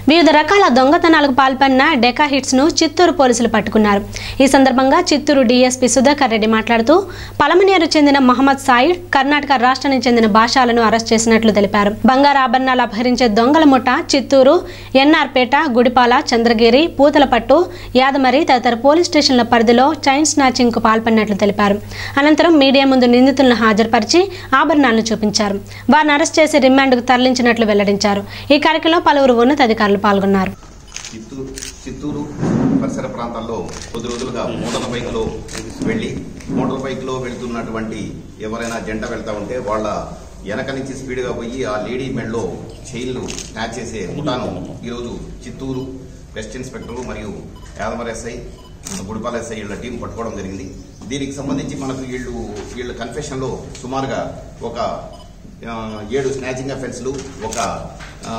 వివిధ రకాల దొంగతనాలకు పాల్పడిన డెకా హిట్స్ ను చిత్తూరు పోలీసులు పట్టుకున్నారు ఈ సందర్భంగా చిత్తూరు డీఎస్పీ సుధాకర్ రెడ్డి మాట్లాడుతూ పలమనేరు చెందిన మహమ్మద్ సాయిడ్ కర్ణాటక రాష్ట్రానికి చెందిన భాషాలను అరెస్ట్ చేసినట్లు తెలిపారు బంగారు ఆభరణాలు అపహరించే దొంగల ముఠ చిత్తూరు ఎన్ఆర్పేట గుడిపాల చంద్రగిరి పూతలపట్టు యాదమరి తదితర పోలీస్ స్టేషన్ల పరిధిలో చైన్ స్నాచింగ్ కు పాల్పడినట్లు తెలిపారు అనంతరం మీడియా ముందు నిందితులను హాజరుపరిచి ఆభరణాలను చూపించారు వారిని అరెస్ట్ చేసి రిమాండ్కు తరలించినట్లు వెల్లడించారు ఈ కార్యక్రమంలో పలువురు ఉన్నతాధికారులు పాల్గొన్నారు చిత్తూరు చిత్తూరు పరిసర ప్రాంతాల్లో కొద్ది రోజులుగా మోటార్ బైక్లో వెళ్ళి మోటార్ బైక్లో వెళ్తున్నటువంటి ఎవరైనా జంట వెళ్తా ఉంటే వాళ్ళ వెనక నుంచి స్పీడ్గా పోయి ఆ లేడీ మెడలో చైన్లు స్నాచ్ చేసే ముఠాను ఈరోజు చిత్తూరు వెస్ట్ ఇన్స్పెక్టర్ మరియు యాదమర్ ఎస్ఐ గుడిపాల ఎస్ఐ వీళ్ళ టీం పట్టుకోవడం జరిగింది దీనికి సంబంధించి మనకు వీళ్ళు వీళ్ళ కన్ఫెషన్లో సుమారుగా ఒక ఆ, ఏడు స్నాచింగ్ అఫెన్స్లు ఒక ఆ,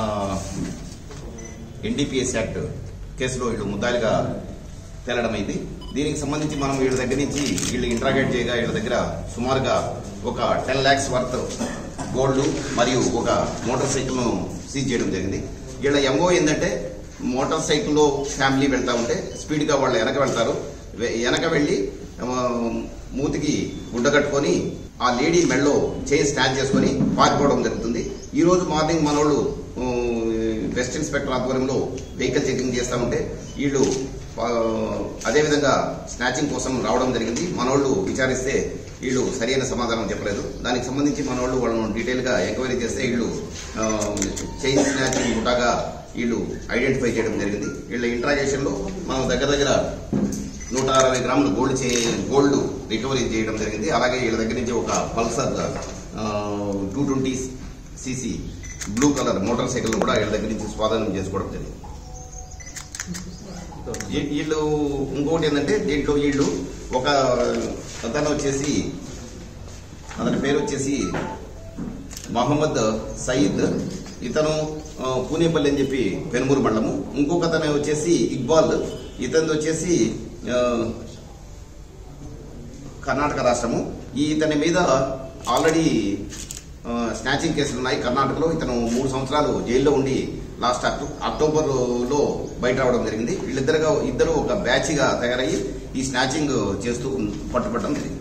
ఎన్డీపీఎస్ యాక్ట్ కేసులో వీళ్ళు ముద్దాయిలుగా తేలడమైంది దీనికి సంబంధించి మనం వీళ్ళ దగ్గర నుంచి వీళ్ళు ఇంట్రాగేట్ చేయగా వీళ్ళ దగ్గర సుమారుగా ఒక టెన్ ల్యాక్స్ వర్త్ గోల్డ్ మరియు ఒక మోటార్ సైకిల్ను సీజ్ చేయడం జరిగింది వీళ్ళ ఎంఓ ఏంటంటే మోటార్ సైకిల్లో ఫ్యామిలీ వెళ్తా ఉంటే స్పీడ్గా వాళ్ళు వెనక వెళ్తారు వె- వెనక వెళ్ళి ఆ, మూతికి గుడ్డ కట్టుకొని ఆ లేడీ మెడలో చైన్ స్టాండ్ చేసుకొని పారిపోవడం జరుగుతుంది ఈ రోజు మార్నింగ్ మనోళ్ళు ఆ, వెస్ట్ ఇన్స్పెక్టర్ ఆధ్వర్యంలో వెహికల్ చెకింగ్ చేస్తా ఉంటే వీళ్ళు ఆ, అదేవిధంగా స్నాచింగ్ కోసం రావడం జరిగింది మనోళ్ళు విచారిస్తే వీళ్ళు సరైన సమాధానం చెప్పలేదు దానికి సంబంధించి మనోళ్ళు వాళ్ళను డీటెయిల్ గా ఎంక్వైరీ చేస్తే వీళ్ళు ఆ, చైన్ స్నాచింగ్ ముఠాగా వీళ్ళు ఐడెంటిఫై చేయడం జరిగింది వీళ్ళ ఇంట్రాగేషన్ లో మనం దగ్గర దగ్గర నూట అరవై గ్రాములు గోల్డ్ చే గోల్డ్ రికవరీ చేయడం జరిగింది అలాగే వీళ్ళ దగ్గర నుంచి ఒక Pulsar two twenty CC blue colour motorcycle కూడా వీళ్ళ దగ్గర నుంచి స్వాధీనం చేసుకోవడం జరిగింది వీ- వీళ్ళు ఇంకొకటి ఏంటంటే దీంట్లో వీళ్ళు ఒక అతను వచ్చేసి అతని పేరు వచ్చేసి మహమ్మద్ సయీద్ ఇతను ఆ, పూనేపల్లి అని చెప్పి పెనుమూరు మండలము ఇంకొక అతను వచ్చేసి ఇక్బాల్ ఇతను వచ్చేసి ఆ, కర్ణాటక రాష్ట్రము ఈ ఇతని మీద ఆల్రెడీ ఆ, స్నాచింగ్ కేసులు ఉన్నాయి కర్ణాటకలో ఇతను మూడు సంవత్సరాలు జైల్లో ఉండి లాస్ట్ అక్టో- అక్టోబర్ లో బయట రావడం జరిగింది వీళ్ళిద్దరుగా ఇద్దరు ఒక బ్యాచ్ గా తయారయ్యి ఈ స్నాచింగ్ చేస్తూ పట్టుబడడం జరిగింది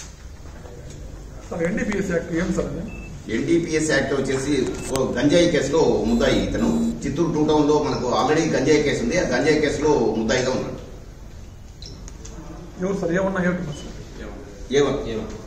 సార్ ఎన్డీపీఎస్ యాక్ట్ ఏం సార్ అది ఎన్డీపీఎస్ యాక్ట్ వచ్చేసి ఓ గంజాయి కేసులో ముద్దాయి ఇతను చిత్తూరు టూ టౌన్ లో మనకు ఆల్రెడీ గంజాయి కేసు ఉంది ఆ గంజాయి కేసులో ముద్దాయిగా ఉన్నాడు ఎవరు సార్ ఏమన్నా ఏమిటి సార్ ఏమో